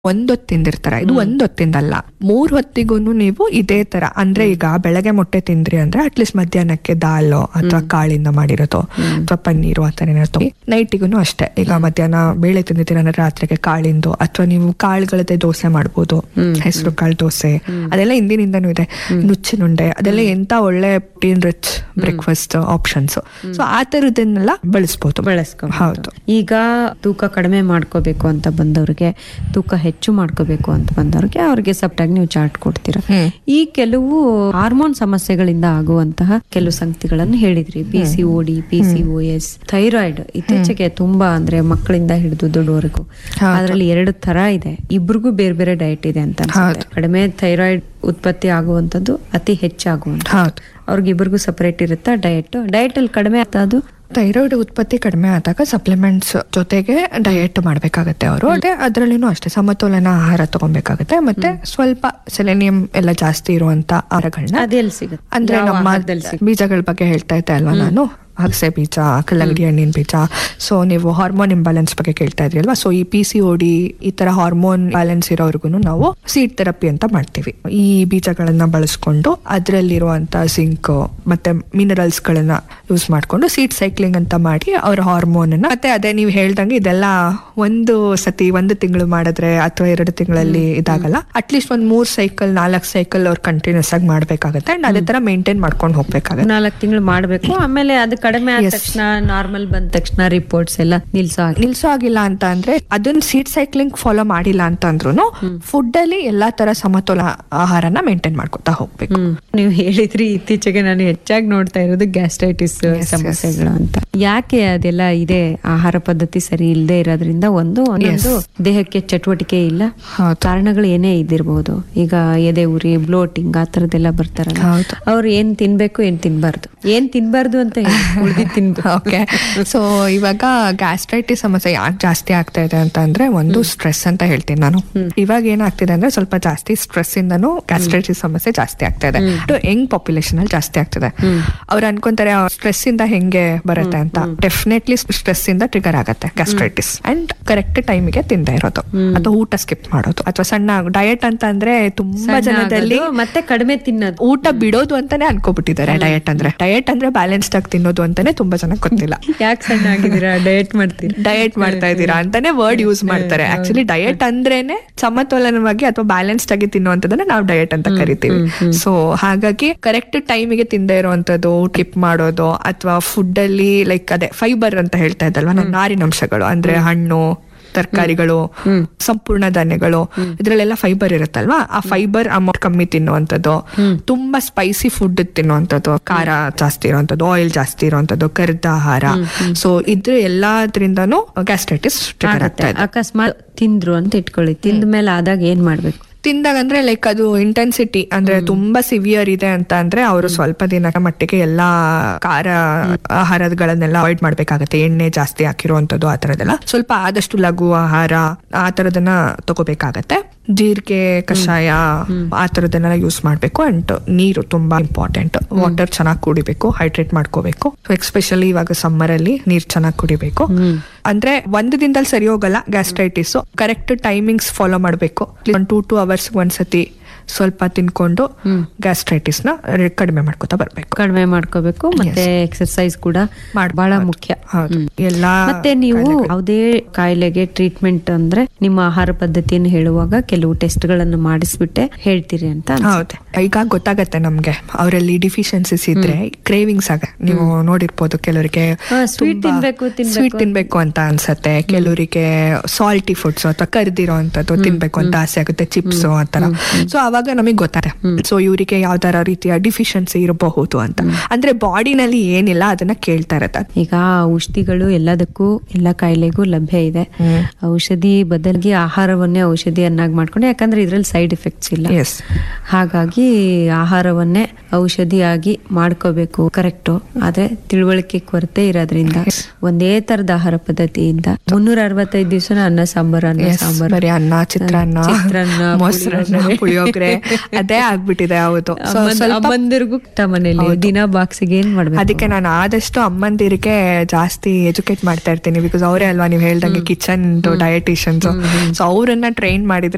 ಒಂದೊತ್ತು ತಿಂದಿರ್ತಾರ ಇದು ಒಂದೊತ್ತಿಂದಲ್ಲ ಮೂರ್ ಹೊತ್ತಿಗೂ ನೀವು ಇದೇ ತರ ಅಂದ್ರೆ ಈಗ ಬೆಳಗ್ಗೆ ಮೊಟ್ಟೆ ತಿಂದ್ರಿ ಅಂದ್ರೆ ಅಟ್ಲೀಸ್ಟ್ ಮಧ್ಯಾಹ್ನಕ್ಕೆ ದಾಲು ಅಥವಾ ಕಾಳಿಂದ ಮಾಡಿರೋದು ಅಥವಾ ಪನ್ನೀರು ಆ ತರ ಏನಾದ್ರು ನೈಟಿಗೂ ಅಷ್ಟೇ ಈಗ ಮಧ್ಯಾಹ್ನ ಬೇಳೆ ತಿಂದಿದ್ದೀರ ಅಂದ್ರೆ ರಾತ್ರಿಗೆ ಕಾಳಿಂದು ಅಥವಾ ನೀವು ಕಾಳುಗಳದ್ದೇ ದೋಸೆ ಮಾಡ್ಬೋದು ಹೆಸರು ಕಾಳು ದೋಸೆ ಅದೆಲ್ಲ ಹಿಂದಿನಿಂದನೂ ಇದೆ ನುಚ್ಚಿನುಂಡೆ ಅದೆಲ್ಲ ಎಂತ ಒಳ್ಳೆ protein rich breakfast options so ಆ ತರದನ್ನೆಲ್ಲ ಬಳಸ್ಬೋದು ಬಳಸ್ಕೊಂಡು ಹೌದು ಈಗ ತೂಕ ಕಡಿಮೆ ಮಾಡ್ಕೋಬೇಕು ಅಂತ ಬಂದವ್ರಿಗೆ ತೂಕ ಹೆಚ್ಚು ಮಾಡ್ಕೋಬೇಕು ಅಂತ ಬಂದವ್ರಿಗೆ ಅವ್ರಿಗೆ ಸಪ್ಟಾಗಿ ನೀವು ಚಾರ್ಟ್ ಕೊಡ್ತೀರಾ ಹ್ಮ್. ಈ ಕೆಲವು ಹಾರ್ಮೋನ್ ಸಮಸ್ಯೆಗಳಿಂದ ಆಗುವಂತಹ ಕೆಲವು ಸಂಗತಿಗಳನ್ನು ಹೇಳಿದ್ರಿ P C O D P C O S thyroid ಇತ್ತೀಚೆಗೆ ತುಂಬಾ ಅಂದ್ರೆ ಮಕ್ಕಳಿಂದ ಹಿಡಿದು ದೊಡ್ಡವರೆಗೂ ಹೌದು. ಅದರಲ್ಲಿ ಎರಡು ತರ ಇದೆ ಇಬ್ರಿಗೂ ಬೇರೆ ಬೇರೆ ಡಯಟ್ ಇದೆ ಅಂತ ಅನ್ಸುತ್ತೆ ಕಡಿಮೆ ಥೈರಾಯ್ಡ್ ಉತ್ಪತ್ತಿ ಆಗುವಂತದ್ದು ಅತಿ ಹೆಚ್ಚಾಗುವಂತ ಹೌದು ಅವ್ರಿಗಿಬ್ರಿಗೂ ಸಪರೇಟ್ ಇರುತ್ತಾ ಡಯಟ್ ಡಯಟ್ ಅಲ್ಲಿ ಕಡಿಮೆ ಆಗ್ತಾ ಅದು ಥೈರಾಯ್ಡ್ ಉತ್ಪತ್ತಿ ಕಡಿಮೆ ಆದಾಗ ಸಪ್ಲಿಮೆಂಟ್ಸ್ ಜೊತೆಗೆ ಡಯಟ್ ಮಾಡ್ಬೇಕಾಗತ್ತೆ ಅವರು ಅದೇ ಅದರಲ್ಲಿನೂ ಅಷ್ಟೇ ಸಮತೋಲನ ಆಹಾರ ತಗೊಬೇಕಾಗತ್ತೆ ಮತ್ತೆ ಸ್ವಲ್ಪ ಸೆಲೆನಿಯಂ ಎಲ್ಲ ಜಾಸ್ತಿ ಇರುವಂತ ಆಹಾರಗಳನ್ನ ಅದೆಲ್ಲಿ ಸಿಗುತ್ತೆ ಅಂದ್ರೆ ಯಾವ ನಮ್ಮ ಆಹಾರದಲ್ಲಿ ಸಿಗುತ್ತೆ? ಬೀಜಗಳ ಬಗ್ಗೆ ಹೇಳ್ತಾ ಇದ್ದೆ ಅಲ್ವಾ ನಾನು ಅಗಸೆ ಬೀಜ ಕಲ್ಲಂಗಡಿ ಹಣ್ಣಿನ ಬೀಜ ಸೊ ನೀವು ಹಾರ್ಮೋನ್ ಇಂಬ್ಯಾಲೆನ್ಸ್ ಬಗ್ಗೆ ಕೇಳ್ತಾ ಇದ್ರಿ ಅಲ್ವಾ ಸೊ ಈ ಪಿ ಸಿ ಓ ಡಿ ಈ ತರ ಹಾರ್ಮೋನ್ ಬ್ಯಾಲೆನ್ಸ್ ಇರೋರ್ಗು ನಾವು ಸೀಡ್ ಥೆರಪಿ ಅಂತ ಮಾಡ್ತೀವಿ ಈ ಬೀಜಗಳನ್ನ ಬಳಸ್ಕೊಂಡು ಅದರಲ್ಲಿರುವಂತ ಜಿಂಕ್ ಮತ್ತೆ ಮಿನರಲ್ಸ್ ಗಳನ್ನ ಯೂಸ್ ಮಾಡ್ಕೊಂಡು ಸೀಡ್ ಸೈಕ್ಲಿಂಗ್ ಅಂತ ಮಾಡಿ ಅವ್ರ ಹಾರ್ಮೋನ್ ಮತ್ತೆ ಅದೇ ನೀವು ಹೇಳ್ದಂಗೆ ಇದೆಲ್ಲ ಒಂದು ಸತಿ ಒಂದು ತಿಂಗಳು ಮಾಡಿದ್ರೆ ಅಥವಾ ಎರಡು ತಿಂಗಳಲ್ಲಿ ಇದಾಗಲ್ಲ ಅಟ್ಲೀಸ್ಟ್ ಒಂದ್ ಮೂರ್ ಸೈಕಲ್ ನಾಲ್ಕು ಸೈಕಲ್ ಅವ್ರು ಕಂಟಿನ್ಯೂಸ್ ಆಗಿ ಮಾಡ್ಬೇಕಾಗತ್ತೆ ಅಂಡ್ ಅದೇ ತರ ಮೇಂಟೈನ್ ಮಾಡ್ಕೊಂಡು ಹೋಗ್ಬೇಕಾಗತ್ತೆ ನಾಲ್ಕು ತಿಂಗಳು ಮಾಡ್ಬೇಕು ಆಮೇಲೆ ಅದು ಕಡಿಮೆ ಆದ ತಕ್ಷಣ ನಾರ್ಮಲ್ ಬಂದ ತಕ್ಷಣ ರಿಪೋರ್ಟ್ಸ್ ಎಲ್ಲ ನಿಲ್ಸೋ ಹಾಗೆ ನಿಲ್ಸೋ ಆಗಿಲ್ಲ ಅಂತ ಅಂದ್ರೆ ಅದನ್ನ ಸೀಡ್ ಸೈಕ್ಲಿಂಗ್ ಫಾಲೋ ಮಾಡಿಲ್ಲ ಅಂತ ಅಂದ್ರೂ ಫುಡ್ ಅಲ್ಲಿ ಎಲ್ಲಾ ತರ ಸಮತೋಲ ಆಹಾರನ ಮೇಂಟೈನ್ ಮಾಡ್ಕೊತಾ ಹೋಗ್ಬೇಕು ಹ್ಮ್. ನೀವು ಹೇಳಿದ್ರಿ ಇತ್ತೀಚೆಗೆ ನಾನು ಹೆಚ್ಚಾಗಿ ನೋಡ್ತಾ ಇರೋದು ಗ್ಯಾಸ್ಟ್ರೈಟಿಸ್ ಸಮಸ್ಯೆಗಳು ಅಂತ ಯಾಕೆ ಅದೆಲ್ಲ ಇದೆ ಆಹಾರ ಪದ್ಧತಿ ಸರಿ ಇಲ್ಲದೆ ಇರೋದ್ರಿಂದ ಒಂದು ಒಂದೊಂದು ದೇಹಕ್ಕೆ ಚಟುವಟಿಕೆ ಇಲ್ಲ ಹೌದು. ಕಾರಣಗಳು ಏನೇ ಇದ್ದಿರ್ಬೋದು ಈಗ ಎದೆ ಉರಿ ಬ್ಲೋಟಿಂಗ್ ಆ ತರದೆಲ್ಲ ಬರ್ತಾರಲ್ಲ ಹೌದು. ಅವ್ರು ಏನ್ ತಿನ್ಬೇಕು ಏನ್ ತಿನ್ಬಾರ್ದು ಏನ್ ತಿನ್ಬಾರ್ದು ಅಂತ ಉಳಿದಿದ್ ತಿನ್ಬೇಕು ಓಕೆ ಸೊ ಇವಾಗ ಗ್ಯಾಸ್ಟ್ರೈಟಿಸ್ ಸಮಸ್ಯೆ ಯಾಕೆ ಜಾಸ್ತಿ ಆಗ್ತಾ ಇದೆ ಅಂತ ಅಂದ್ರೆ ಒಂದು ಸ್ಟ್ರೆಸ್ ಅಂತ ಹೇಳ್ತೀನಿ ನಾನು ಇವಾಗ ಏನಾಗ್ತಿದೆ ಅಂದ್ರೆ ಸ್ವಲ್ಪ ಜಾಸ್ತಿ ಸ್ಟ್ರೆಸ್ ಇಂದನೂ ಗ್ಯಾಸ್ಟ್ರೈಟಿಸ್ ಸಮಸ್ಯೆ ಜಾಸ್ತಿ ಆಗ್ತಾ ಇದೆ ಯಂಗ್ ಪಾಪ್ಯುಲೇಷನ್ ಅಲ್ಲಿ ಜಾಸ್ತಿ ಆಗ್ತಿದೆ ಅವ್ರು ಅನ್ಕೊಂತಾರೆ ಸ್ಟ್ರೆಸ್ ಇಂದ ಹೆಂಗೆ ಬರುತ್ತೆ ಅಂತ ಡೆಫಿನೆಟ್ಲಿ ಸ್ಟ್ರೆಸ್ ಇಂದ ಟ್ರಿಗರ್ ಆಗತ್ತೆ ಗ್ಯಾಸ್ಟ್ರೈಟಿಸ್ ಅಂಡ್ ಕರೆಕ್ಟ್ ಟೈಮಿಗೆ ತಿಂದ ಇರೋದು ಅಥವಾ ಊಟ ಸ್ಕಿಪ್ ಮಾಡೋದು ಅಥವಾ ಸಣ್ಣ ಡಯಟ್ ಅಂತ ಅಂದ್ರೆ ತುಂಬಾ ಸಣ್ಣ ಜನದಲ್ಲಿ ಆಗೋದು, ಮತ್ತೆ ಕಡಿಮೆ ತಿನ್ನೋದು ಊಟ ಬಿಡೋದು ಅಂತಾನೆ ಅನ್ಕೋಬಿಟ್ಟಿದ್ದಾರೆ ಡಯಟ್ ಅಂದ್ರೆ ಡಯಟ್ ಅಂದ್ರೆ ಬ್ಯಾಲೆನ್ಸ್ಡ್ ಆಗಿ ತಿನ್ನೋದು ಅಂತಾನೆ ತುಂಬಾ ಜನ ಗೊತ್ತಿಲ್ಲ ಯಾಕೆ ಸಣ್ಣ ಆಗಿದ್ದೀರಾ ಡಯಟ್ ಮಾಡ್ತೀರಾ ಡಯಟ್ ಮಾಡ್ತಾ ಇದ್ದೀರಾ ಅಂತಾನೆ ವರ್ಡ್ ಯೂಸ್ ಮಾಡ್ತಾರೆ ಆಕ್ಚುಲಿ ಡಯಟ್ ಅಂದ್ರೇನೆ ಸಮತೋಲನವಾಗಿ ಅಥವಾ ಬ್ಯಾಲೆನ್ಸ್ಡ್ ಆಗಿ ತಿನ್ನುವಂತದನ್ನ ನಾವು ಡಯಟ್ ಅಂತ ಕರಿತೀವಿ ಸೊ ಹಾಗಾಗಿ ಕರೆಕ್ಟ್ ಟೈಮಿಗೆ ತಿಂದೇ ಇರುವಂತದ್ದು ಟಿಪ್ ಮಾಡೋದು ಅಥವಾ ಫುಡ್ ಅಲ್ಲಿ ಲೈಕ್ ಅದೇ ಫೈಬರ್ ಅಂತ ಹೇಳ್ತಾ ಇದ್ದಲ್ವಾ ನಾವು ನಾರಿನಂಶಗಳು ಅಂದ್ರೆ ಹಣ್ಣು ತರಕಾರಿಗಳು ಸಂಪೂರ್ಣ ಧಾನ್ಯಗಳು ಇದ್ರಲ್ಲೆಲ್ಲ ಫೈಬರ್ ಇರುತ್ತಲ್ವಾ ಆ ಫೈಬರ್ ಅಮೌಂಟ್ ಕಮ್ಮಿ ತಿನ್ನುವಂಥದ್ದು ತುಂಬಾ ಸ್ಪೈಸಿ ಫುಡ್ ತಿನ್ನುವಂಥದ್ದು ಖಾರ ಜಾಸ್ತಿ ಇರುವಂಥದ್ದು ಆಯಿಲ್ ಜಾಸ್ತಿ ಇರುವಂಥದ್ದು ಕರಿದ ಆಹಾರ ಸೊ ಇದ್ರ ಎಲ್ಲಾದ್ರಿಂದನೂ ಗ್ಯಾಸ್ಟ್ರೈಟಿಸ್ ಟ್ರಿಗರ್ ಆಗ್ತಾ ಇದೆ ಅಕಸ್ಮಾತ್ ತಿಂದ್ರು ಅಂತ ಇಟ್ಕೊಳ್ಳಿ ತಿಂದ ಮೇಲೆ ಆದಾಗ ಏನ್ ಮಾಡ್ಬೇಕು ತಿಂದಾಗ ಅಂದ್ರೆ ಲೈಕ್ ಅದು ಇಂಟೆನ್ಸಿಟಿ ಅಂದ್ರೆ ತುಂಬಾ ಸಿವಿಯರ್ ಇದೆ ಅಂತ ಅಂದ್ರೆ ಅವರು ಸ್ವಲ್ಪ ದಿನ ಮಟ್ಟಿಗೆ ಎಲ್ಲಾ ಖಾರ ಆಹಾರಗಳನ್ನೆಲ್ಲ ಅವಾಯ್ಡ್ ಮಾಡ್ಬೇಕಾಗತ್ತೆ ಎಣ್ಣೆ ಜಾಸ್ತಿ ಹಾಕಿರುವಂತದ್ದು ಆ ತರದೆಲ್ಲ ಸ್ವಲ್ಪ ಆದಷ್ಟು ಲಘು ಆಹಾರ ಆ ತರದನ್ನ ತಗೋಬೇಕಾಗತ್ತೆ ಜೀರಿಗೆ ಕಷಾಯ ಆ ತರದನ್ನೆಲ್ಲ ಯೂಸ್ ಮಾಡ್ಬೇಕು ಅಂಡ್ ನೀರು ತುಂಬಾ ಇಂಪಾರ್ಟೆಂಟ್ ವಾಟರ್ ಚೆನ್ನಾಗಿ ಕುಡಿಬೇಕು ಹೈಡ್ರೇಟ್ ಮಾಡ್ಕೋಬೇಕು ಎಕ್ಸ್ಪೆಷಲಿ ಇವಾಗ ಸಮ್ಮರ್ ಅಲ್ಲಿ ನೀರ್ ಚೆನ್ನಾಗಿ ಕುಡಿಬೇಕು ಅಂದ್ರೆ ಒಂದು ದಿನದಲ್ಲಿ ಸರಿ ಹೋಗಲ್ಲ ಗ್ಯಾಸ್ಟ್ರೈಟಿಸ್ ಕರೆಕ್ಟ್ ಟೈಮಿಂಗ್ಸ್ ಫಾಲೋ ಮಾಡಬೇಕು ಒನ್ ಟೂ ಟೂ ಅವರ್ಸ್ ಒಂದ್ಸತಿ ಸ್ವಲ್ಪ ತಿನ್ಕೊಂಡು ಗ್ಯಾಸ್ಟ್ರೈಟಿಸ್ ನ ಕಡಿಮೆ ಮಾಡ್ಕೊತಾ ಬರ್ಬೇಕು ಕಡಿಮೆ ಮಾಡ್ಕೋಬೇಕು ಮತ್ತೆ ಎಕ್ಸರ್ಸೈಸ್ ಕೂಡ ಮಾಡ್ಬೇಕು. ಬಹಳ ಮುಖ್ಯ ಹೌದು ಹ್ಮ್. ಎಲ್ಲಾ ಮತ್ತೆ ನೀವು ಯಾವುದೇ ಕಾಯಿಲೆಗೆ ಟ್ರೀಟ್ಮೆಂಟ್ ಅಂದ್ರೆ ನಿಮ್ಮ ಆಹಾರ ಪದ್ಧತಿಯನ್ನು ಹೇಳುವಾಗ ಕೆಲವು ಟೆಸ್ಟ್ ಗಳನ್ನು ಮಾಡಿಸ್ಬಿಟ್ಟೆ ಹೇಳ್ತೀರಿ ಅಂತ ಅನ್ಸುತ್ತೆ. ಹೌದು ಈಗ ಗೊತ್ತಾಗತ್ತೆ ನಮ್ಗೆ ಅವರಲ್ಲಿ ಡಿಫಿಷಿಯನ್ಸಿಸ್ ಇದ್ರೆ ಕ್ರೇವಿಂಗ್ಸ್ ಆಗ ನೀವು ನೋಡಿರ್ಬೋದು ಕೆಲವರಿಗೆ ಹಾ, sweet ತಿನ್ಬೇಕು, ತಿನ್ಬೇಕು ಸ್ವೀಟ್ ತಿನ್ಬೇಕು ಅಂತ ಅನ್ಸತ್ತೆ ಕೆಲವರಿಗೆ ಸಾಲ್ಟಿ ಫುಡ್ಸ್ ಅಥವಾ ಕರ್ದಿರೋ ಅಂತದ್ದು ತಿನ್ಬೇಕು ಅಂತ ಆಸೆ ಆಗುತ್ತೆ ಚಿಪ್ಸ್ ಆ ತರ ಸೊ ಅವಾಗ ನಮಗೆ ಗೊತ್ತಾರೆ ಸೊ ಇವರಿಗೆ ಯಾವ್ದಾರ ರೀತಿಯ ಡಿಫಿಷಿಯನ್ಸಿ ಇರಬಹುದು ಅಂತ ಅಂದ್ರೆ ಬಾಡಿನಲ್ಲಿ ಏನಿಲ್ಲ ಅದನ್ನ ಕೇಳ್ತಾ ಇರತ್ತೆ ಈಗ ಔಷಧಿಗಳು ಎಲ್ಲದಕ್ಕೂ ಎಲ್ಲ ಕಾಯಿಲೆಗೂ ಲಭ್ಯ ಇದೆ ಔಷಧಿ ಬದಲಿಗೆ ಆಹಾರವನ್ನೇ ಔಷಧಿಯನ್ನಾಗಿ ಮಾಡ್ಕೊಂಡು ಯಾಕಂದ್ರೆ ಇದ್ರಲ್ಲಿ ಸೈಡ್ ಎಫೆಕ್ಟ್ಸ್ ಇಲ್ಲ ಎಸ್ ಹಾಗಾಗಿ ಆಹಾರವನ್ನೇ ಔಷಧಿಯಾಗಿ ಮಾಡ್ಕೋಬೇಕು ಕರೆಕ್ಟು ಆದ್ರೆ ತಿಳುವಳಿಕೆ ಕೊರತೆ ಇರೋದ್ರಿಂದ ಒಂದೇ ತರದ ಆಹಾರ ಪದ್ಧತಿಯಿಂದ ಮುನ್ನೂರ ಅರವತ್ತೈದು ದಿವಸ ಅನ್ನ ಸಾಂಬಾರ್ ಅನ್ನ ಸಾಂಬಾರ್ ಬರೀ ಅನ್ನ ಚಿತ್ರಾನ್ನ ಚಿತ್ರಾನ್ನ, ಮೊಸರನ್ನ ಪುಳಿಯೋಗರೆ ಅದೇ ಆಗ್ಬಿಟ್ಟಿದೆ ಹೌದು ಸೊ ಸ್ವಲ್ಪ ಅಮ್ಮಂದಿರ್ಗೂ ಮನೇಲಿ ದಿನ ಬಾಕ್ಸಿಗೆ ಏನ್ ಮಾಡ್ಬೇಕು ಅದಕ್ಕೆ ನಾನು ಆದಷ್ಟು ಅಮ್ಮಂದಿರಿಗೆ ಜಾಸ್ತಿ ಎಜುಕೇಟ್ ಮಾಡ್ತಾ ಇರ್ತೀನಿ ಬಿಕಾಸ್ ಅವರೇ ಅಲ್ವಾ ನೀವು ಹೇಳ್ದಂಗೆ ಕಿಚನ್ ಡಯಟಿಷಿಯನ್ಸ್ ಸೊ ಅವರನ್ನ ಟ್ರೈನ್ ಮಾಡಿದ್ರೆ